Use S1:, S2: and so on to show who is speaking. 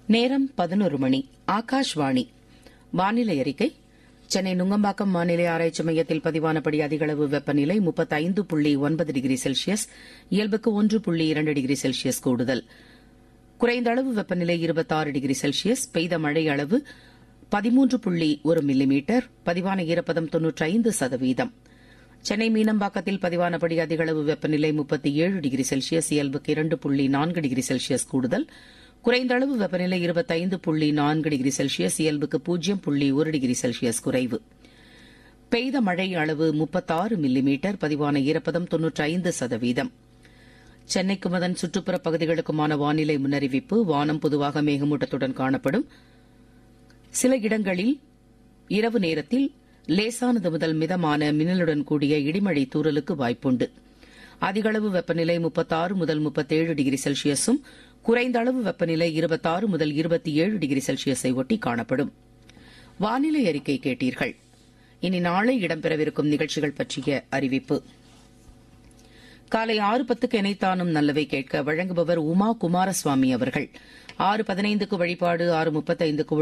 S1: நேரம் பதினொரு மணி ஆகாஷ்வாணி வானிலை அறிக்கை சென்னை நுங்கம்பாக்கம் வானிலை ஆராய்ச்சி மையத்தில் பதிவானபடி அதிகளவு வெப்பநிலை முப்பத்தைந்து புள்ளி ஒன்பது டிகிரி செல்சியஸ் இயல்புக்கு ஒன்று புள்ளி இரண்டு டிகிரி செல்சியஸ் கூடுதல் குறைந்த அளவு வெப்பநிலை இருபத்தாறு டிகிரி செல்சியஸ் பெய்த மழை அளவு பதிமூன்று புள்ளி ஒரு மில்லிமீட்டர் பதிவான ஈரப்பதம் தொன்னூற்றைந்து சதவீதம் சென்னை மீனம்பாக்கத்தில் பதிவானபடி அதிகளவு வெப்பநிலை முப்பத்தி ஏழு டிகிரி செல்சியஸ் இயல்புக்கு இரண்டு புள்ளி நான்கு டிகிரி செல்சியஸ் கூடுதல் குறைந்த அளவு வெப்பநிலை இருபத்தைந்து புள்ளி நான்கு டிகிரி செல்சியஸ் இயல்புக்கு பூஜ்ஜியம் புள்ளி ஒரு டிகிரி செல்சியஸ் குறைவு பெய்த மழை அளவு முப்பத்தாறு மில்லிமீட்டர் பதிவான ஈரப்பதம் தொன்னூற்றைந்து சதவீதம் சென்னைக்கும் அதன் சுற்றுப்புற பகுதிகளுக்குமான வானிலை முன்னறிவிப்பு வானம் பொதுவாக மேகமூட்டத்துடன் காணப்படும் சில இடங்களில் இரவு நேரத்தில் லேசானது முதல் மிதமான மின்னலுடன் கூடிய இடிமழை தூறலுக்கு வாய்ப்புண்டு அதிகளவு வெப்பநிலை முப்பத்தாறு முதல் முப்பத்தேழு டிகிரி செல்சியஸும் குறைந்த அளவு வெப்பநிலை இருபத்தாறு முதல் இருபத்தி ஏழு டிகிரி செல்சியஸை ஒட்டி காணப்படும் வானிலை அறிக்கை கேட்டீர்கள் இனி நாளை இடம்பெறவிருக்கும் நிகழ்ச்சிகள் பற்றிய அறிவிப்பு காலை ஆறு பத்துக்கு இணைத்தானும் நல்லவை கேட்க வழங்குபவர் உமா குமாரசுவாமி அவர்கள் ஆறு பதினைந்துக்கு வழிபாடு ஆறு முப்பத்தைந்துக்கு